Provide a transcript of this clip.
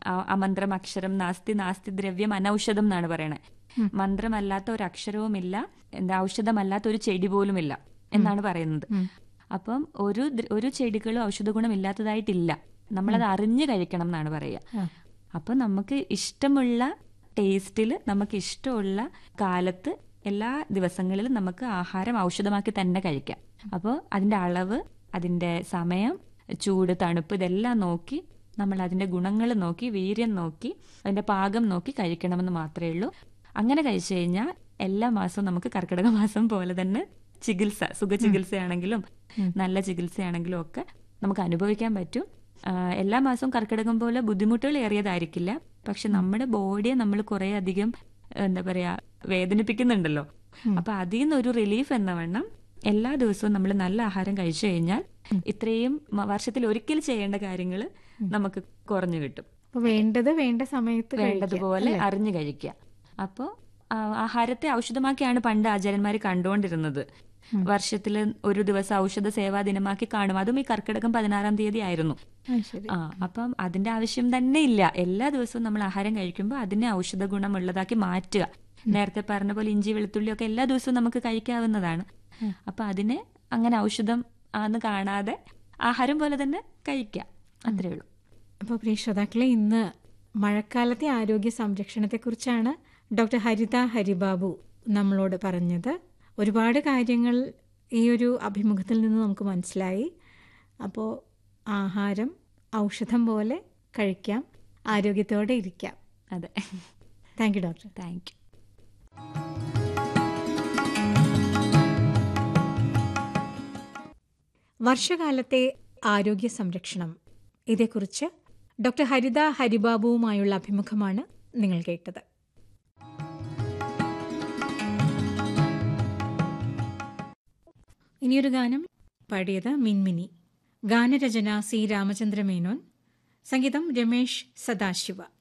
ആ- അമന്ത്രം അക്ഷരം നാസ്തി നാസ്തി ദ്രവ്യം അനൌഷധം എന്നാണ് പറയണത് മന്ത്രമല്ലാത്ത ഒരു അക്ഷരവുമില്ല എന്താ ഔഷധമല്ലാത്ത ഒരു ചെടി പോലുമില്ല എന്നാണ് പറയുന്നത് അപ്പം ഒരു ദ്ര- ഒരു ചെടികളും ഔഷധ ഗുണം ഇല്ലാത്തതായിട്ടില്ല നമ്മളത് അറിഞ്ഞു കഴിക്കണം എന്നാണ് പറയുക അപ്പൊ നമുക്ക് ഇഷ്ടമുള്ള ടേസ്റ്റിൽ നമുക്ക് ഇഷ്ടമുള്ള കാലത്ത് എല്ലാ ദിവസങ്ങളിലും നമുക്ക് ആഹാരം ഔഷധമാക്കി തന്നെ കഴിക്കാം അപ്പോൾ അതിന്റെ അളവ് അതിന്റെ സമയം ചൂട് തണുപ്പ് ഇതെല്ലാം നോക്കി നമ്മൾ അതിന്റെ ഗുണങ്ങൾ നോക്കി വീര്യം നോക്കി അതിന്റെ പാകം നോക്കി കഴിക്കണമെന്ന് മാത്രമേ ഉള്ളൂ അങ്ങനെ കഴിച്ചു കഴിഞ്ഞാൽ എല്ലാ മാസവും നമുക്ക് കർക്കിടക മാസം പോലെ തന്നെ ചികിത്സ സുഖ ചികിത്സയാണെങ്കിലും നല്ല ചികിത്സയാണെങ്കിലും ഒക്കെ നമുക്ക് അനുഭവിക്കാൻ പറ്റും ആ, എല്ലാ മാസവും കർക്കിടകം പോലെ ബുദ്ധിമുട്ടുകൾ ഏറിയതായിരിക്കില്ല പക്ഷെ നമ്മുടെ ബോഡിയെ നമ്മൾ കുറെ അധികം എന്താ പറയാ വേദനിപ്പിക്കുന്നുണ്ടല്ലോ അപ്പൊ അതിൽ നിന്നൊരു റിലീഫ് എന്ന വണ്ണം എല്ലാ ദിവസവും നമ്മൾ നല്ല ആഹാരം കഴിച്ചു കഴിഞ്ഞാൽ ഇത്രയും മ- വർഷത്തിൽ ഒരിക്കൽ ചെയ്യേണ്ട കാര്യങ്ങൾ നമുക്ക് കുറഞ്ഞു കിട്ടും അപ്പൊ വേണ്ടത് വേണ്ട സമയത്ത് കഴിക്കുക, വേണ്ടതുപോലെ അല്ലേ? അറിഞ്ഞു കഴിക്കുക അപ്പോൾ ആഹാരത്തെ ഔഷധമാക്കിയാണ് പണ്ട് ആചാര്യന്മാർ കണ്ടുകൊണ്ടിരുന്നത് വർഷത്തിൽ ഒരു ദിവസം ഔഷധ സേവാ ദിനമാക്കി കാണും അതും ഈ കർക്കിടകം പതിനാറാം തീയതി ആയിരുന്നു ആ, ശരി ആ അപ്പം അതിന്റെ ആവശ്യം തന്നെ ഇല്ല എല്ലാ ദിവസവും നമ്മൾ ആഹാരം കഴിക്കുമ്പോൾ അതിനെ ഔഷധ ഗുണമുള്ളതാക്കി മാറ്റുക നേരത്തെ പറഞ്ഞ പോലെ ഇഞ്ചി വെളുത്തുള്ളി ഒക്കെ എല്ലാ ദിവസവും നമുക്ക് കഴിക്കാവുന്നതാണ് അപ്പൊ അതിനെ അങ്ങനെ ഔഷധം ആന്ന് കാണാതെ ആഹാരം പോലെ തന്നെ കഴിക്കാം അത്രേ ഉള്ളൂ അപ്പോൾ പ്രിയ ശ്രോതാക്കളെ ഇന്ന് മഴക്കാലത്തെ ആരോഗ്യ സംരക്ഷണത്തെക്കുറിച്ചാണ് ഡോക്ടർ ഹരിത ഹരിബാബു നമ്മളോട് പറഞ്ഞത് ഒരുപാട് കാര്യങ്ങൾ ഈ ഒരു അഭിമുഖത്തിൽ നിന്ന് നമുക്ക് മനസ്സിലായി അപ്പോൾ ആഹാരം ഔഷധം പോലെ കഴിക്കാം ആരോഗ്യത്തോടെ ഇരിക്കാം അതെ thank you doctor thank you വർഷകാലത്തെ ആരോഗ്യ സംരക്ഷണം ഇതേക്കുറിച്ച് ഡോക്ടർ ഹരിത ഹരിബാബുവുമായുള്ള അഭിമുഖമാണ് നിങ്ങൾ കേട്ടത് ഇനിയൊരു ഗാനം പാടിയത് മിൻമിനി ഗാനരചന സി രാമചന്ദ്ര മേനോൻ സംഗീതം രമേശ് സദാശിവ